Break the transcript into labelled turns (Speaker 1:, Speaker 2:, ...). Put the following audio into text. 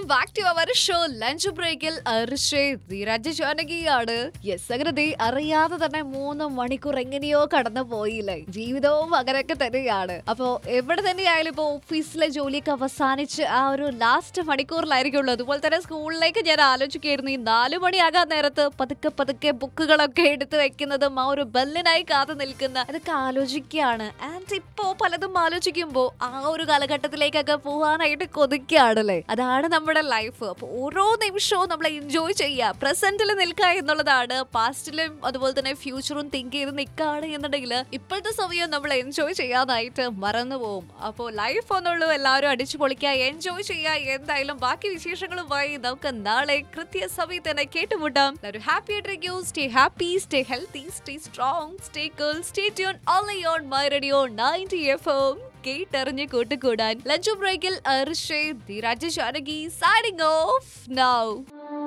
Speaker 1: back to our show lunch ബ്രേക്കിൽ Dheeraj ജാനകിയാണ് yes അങ്ങനെ ദേ അറിയാതെ തന്നെ മൂന്ന് മണിക്കൂർ എങ്ങനെയോ കടന്നു പോയില്ലേ ജീവിതവും അങ്ങനെയൊക്കെ തന്നെയാണ് അപ്പോ എവിടെ തന്നെയായാലും ഇപ്പൊ ഓഫീസിലെ ജോലിയൊക്കെ അവസാനിച്ച് ആ ഒരു ലാസ്റ്റ് മണിക്കൂറിലായിരിക്കുള്ളൂ അതുപോലെ തന്നെ സ്കൂളിലേക്ക് ഞാൻ ആലോചിക്കായിരുന്നു ഈ നാലു മണിയാകാൻ നേരത്ത് പതുക്കെ പതുക്കെ ബുക്കുകളൊക്കെ എടുത്ത് വെക്കുന്നതും ആ ഒരു ബെല്ലിനായി കാത്തു നിൽക്കുന്ന അതൊക്കെ ആലോചിക്കുകയാണ് ആൻഡ് ഇപ്പോ പലതും ആലോചിക്കുമ്പോ ആ ഒരു കാലഘട്ടത്തിലേക്കൊക്കെ പോകാനായിട്ട് കൊതിക്കുകയാണല്ലേ അതാണ് നമ്മുടെ ലൈഫ് അപ്പൊ ഓരോ നിമിഷവും നമ്മൾ എൻജോയ് ചെയ്യുക പ്രസന്റിൽ നിൽക്കുക എന്നുള്ളതാണ് പാസ്റ്റിലും അതുപോലെ തന്നെ ഫ്യൂച്ചറും തിങ്ക് ചെയ്ത് നിൽക്കുകയാണ് എന്നുണ്ടെങ്കിൽ ഇപ്പോഴത്തെ സമയം നമ്മൾ എൻജോയ് ചെയ്യാനായിട്ട് മറന്നു പോകും അപ്പോൾ ലൈഫ് ഒന്നുള്ളൂ എല്ലാവരും അടിച്ചു പൊളിക്കുക എൻജോയ് ചെയ്യുക എന്തായാലും ബാക്കി വിശേഷങ്ങളുമായി നമുക്ക് നാളെ കൃത്യ സമയത്ത് തന്നെ കേട്ടുമുട്ടാം ഒരു ഹാപ്പി ആയിട്ടിരിക്കൂ stay happy stay healthy stay strong stay cool stay tune only on my radio ninety F M കേട്ടറിഞ്ഞ് കൂട്ടുകൂടാൻ ലഞ്ച് ബ്രേക്കിൽ അർഷേ Dheeraj Janaki signing off now